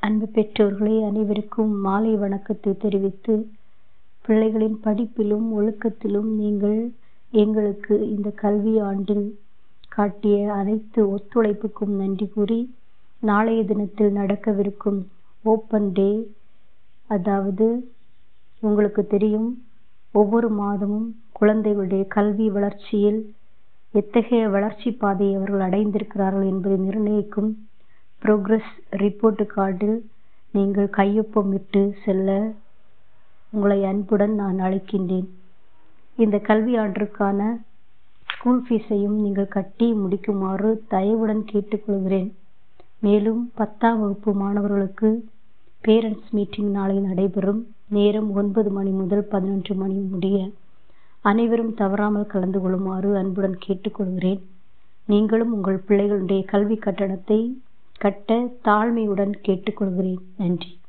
அன்பு பெற்றோர்களே அனைவருக்கும் மாலை வணக்கத்தை தெரிவித்து பிள்ளைகளின் படிப்பிலும் ஒழுக்கத்திலும் நீங்கள் எங்களுக்கு இந்த கல்வி ஆண்டில் காட்டிய அனைத்து ஒத்துழைப்புக்கும் நன்றி கூறி நாளைய தினத்தில் நடக்கவிருக்கும் ஓப்பன் டே அதாவது உங்களுக்கு தெரியும் ஒவ்வொரு மாதமும் குழந்தைகளுடைய கல்வி வளர்ச்சியில் எத்தகைய வளர்ச்சி பாதையை அவர்கள் அடைந்திருக்கிறார்கள் என்பதை நிர்ணயிக்கும் ப்ரோக்ரஸ் ரிப்போர்ட் கார்டில் நீங்கள் கையொப்பமிட்டு செல்ல உங்களை அன்புடன் நான் அழைக்கின்றேன் இந்த கல்வி ஆண்டிற்கான ஸ்கூல் ஃபீஸையும் நீங்கள் கட்டி முடிக்குமாறு தயவுடன் கேட்டுக்கொள்கிறேன் மேலும் பத்தாம் வகுப்பு மாணவர்களுக்கு பேரண்ட்ஸ் மீட்டிங் நாளை நடைபெறும் நேரம் ஒன்பது மணி முதல் பதினொன்று மணி முடிய அனைவரும் தவறாமல் கலந்து கொள்ளுமாறு அன்புடன் கேட்டுக்கொள்கிறேன் நீங்களும் உங்கள் பிள்ளைகளுடைய கல்வி கட்டணத்தை கட்ட தாழ்மையுடன் கேட்டுக்கொள்கிறேன் நன்றி